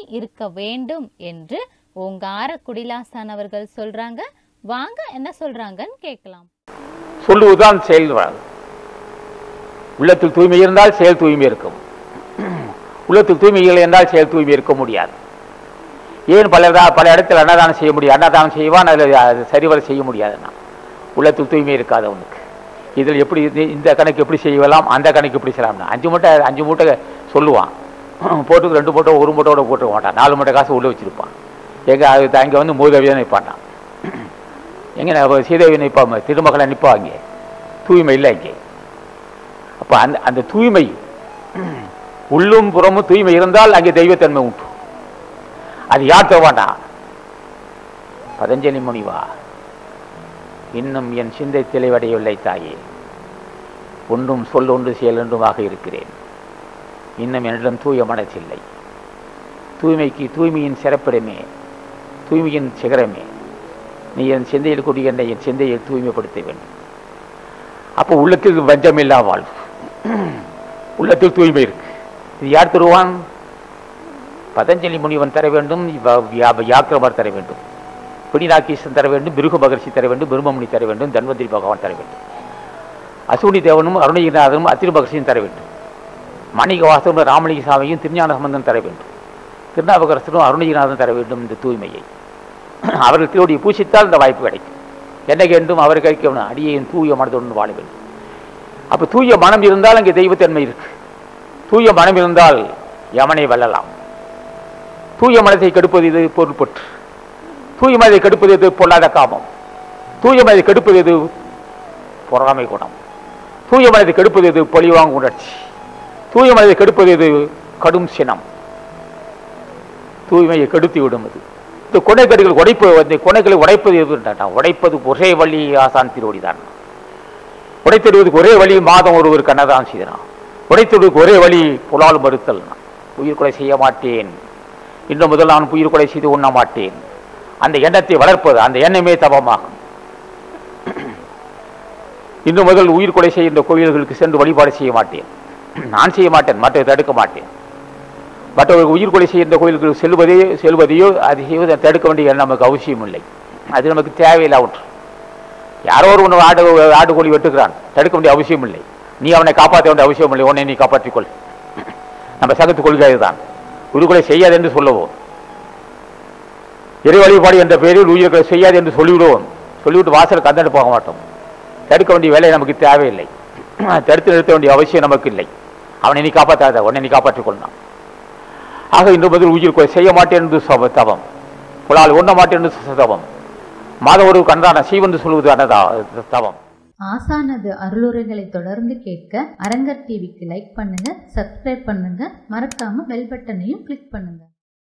இருக்க வேண்டும் என்று ஓங்கார குடிலாசான் அவர்கள் சொல்றாங்க வாங்க என்ன சொல்றாங்கன்னு கேட்கலாம் சொல்லுவதுதான் செயல் வராது உள்ளத்தில் தூய்மை இருந்தால் செயல் தூய்மை இருக்கும் உள்ளத்தில் தூய்மை இல்லை என்றால் செயல் தூய்மை இருக்க முடியாது ஏன் பல இடா- பல இடத்தில் அன்னதானம் செய்ய முடியும் அன்னதானம் செய்வான் அதில் அது சரிவர செய்ய முடியாதுன்னா உள்ளத்தில் தூய்மை இருக்காது அவனுக்கு இதில் எப்படி இது- இந்த கணக்கு எப்படி செய்யலாம் அந்த கணக்கு எப்படி செய்யலாம்னா அஞ்சு மூட்டை அஞ்சு மூட்டை சொல்லுவான் போட்டுக்கு ரெண்டு மூட்டை ஒரு மூட்டையோட போட்டுக்க மாட்டான் நாலு மூட்டை காசு உள்ளே வச்சிருப்பான் எங்க அது அங்கே வந்து மூதவியாக நிற்பான்டான் எங்கே நான் சீதேவி நிற்பாம திருமகளை நிற்பா அங்கே தூய்மை இல்லை இங்கே அப்போ அந்த அந்த தூய்மை உள்ளும் புறமும் தூய்மை இருந்தால் அங்கே தெய்வத்தன்மை உண்டு அது யார் தருவாண்டா பதஞ்சலி முனிவா இன்னும் என் சிந்தை தெளிவடையவில்லை தாயே ஒன்றும் சொல் ஒன்று செயல் ஒன்றுமாக இருக்கிறேன் இன்னும் என்னிடம் தூய மனசில்லை தூய்மைக்கு தூய்மையின் சிறப்பிடமே தூய்மையின் சிகரமே நீ என் சிந்தையில் குடிகின்ற என் சிந்தையை தூய்மைப்படுத்த வேண்டும் அப்போ உள்ளத்தில் வஞ்சமில்லா வாழ்வு உள்ளத்தில் தூய்மை இருக்கு இது யார் தருவான் பதஞ்சலி முனிவன் தர வேண்டும் வ- வியா- வியாக்கிரமர் தர வேண்டும் பிடிநாக்கீசன் தர வேண்டும் பிருகு மகர்ஷி தர வேண்டும் பிரம்மமுனி தர வேண்டும் தன்வந்திரி பகவான் தர வேண்டும் அசுவனி தேவனும் அருணகிரிநாதனும் அத்திரு மகர்ஷியும் தர வேண்டும் மாணிகவாசனும் ராமலிங்க சாமியும் திருஞான சம்பந்தம் தர வேண்டும் திருநாவுக்கரசரும் அருணகிரிநாதன் தர வேண்டும் இந்த தூய்மையை அவர்கள் திருவடியை பூசித்தால் இந்த வாய்ப்பு கிடைக்கும் என்ன வேண்டும் அவர் கிடைக்கணும் அடியேன் தூய மனதுடன் வாழ வேண்டும் அப்போ தூய மனம் இருந்தால் அங்கே தெய்வத்தன்மை இருக்கு தூய மனம் இருந்தால் யமனை வெல்லலாம் தூய மனத்தை கெடுப்பது இது பொருள்பற்று தூய மனதை கெடுப்பது எது பொல்லாத காமம் தூய மனதை கெடுப்பது எது பொறாமை குணம் தூய மனதை கெடுப்பது எது பழிவாங்கும் உணர்ச்சி தூய மனதை கெடுப்பது எது கடும் சினம் தூய்மையை கெடுத்து விடும் அது இந்த கொனைக்கடிகள் உடைப்பு இந்த கொனைகளை உடைப்பது எதுன்றான் உடைப்பது ஒரே வழி ஆசான் திருவடிதான் உடைத்தெடுவதற்கு ஒரே வழி மாதம் ஒருவர் கண்ணதான் செய்தான் உடைத்தெடுவதற்கு ஒரே வழி புலால் மறுத்தல் உயிர் கொலை செய்ய மாட்டேன் இன்னும் முதல் நான் உயிர் கொலை செய்து உண்ண மாட்டேன் அந்த எண்ணத்தை வளர்ப்பது அந்த எண்ணமே தவமாகும் இன்று முதல் உயிர் கொலை செய்கின்ற கோயில்களுக்கு சென்று வழிபாடு செய்ய மாட்டேன் நான் செய்ய மாட்டேன் மற்றவை தடுக்க மாட்டேன் மற்றவர்கள் உயிர் கொலை செய்கின்ற கோயில்களுக்கு செல்வதே செல்வதையோ அதை செய்வதை தடுக்க வேண்டிய எண்ணம் நமக்கு அவசியம் இல்லை அது நமக்கு தேவையில்லை ஒன்று யாரோ ஒரு ஒன்று ஆடு ஆடு கோழி வெட்டுக்கிறான் தடுக்க வேண்டிய அவசியம் இல்லை நீ அவனை காப்பாற்ற வேண்டிய அவசியம் இல்லை உன்னை நீ காப்பாற்றிக்கொள் நம்ம சகத்து கொள்கை தான் உயிர்கொலை செய்யாது என்று சொல்லுவோம் இறை வழிபாடு என்ற பெயரில் உயிர்களை செய்யாது என்று சொல்லிவிடுவோம் சொல்லிவிட்டு வாசல் கந்தட்டு போக மாட்டோம் தடுக்க வேண்டிய வேலை நமக்கு தேவையில்லை தடுத்து நிறுத்த வேண்டிய அவசியம் நமக்கு இல்லை அவனை நீ காப்பாற்றாத உன்னை நீ காப்பாற்றிக் கொள்ளலாம் ஆக இன்று முதல் உயிர் கொலை செய்ய மாட்டேன் என்று சப தவம் புலால் உண்ண மாட்டேன் என்று தவம் மாதம் ஒரு கண்டான சீவென்று சொல்வது அனதா தவம் ஆசானது அருளுரைகளை தொடர்ந்து கேட்க அரங்கர் டிவிக்கு லைக் பண்ணுங்க சப்ஸ்கிரைப் பண்ணுங்க மறக்காம பெல் பட்டனையும் கிளிக் பண்ணுங்க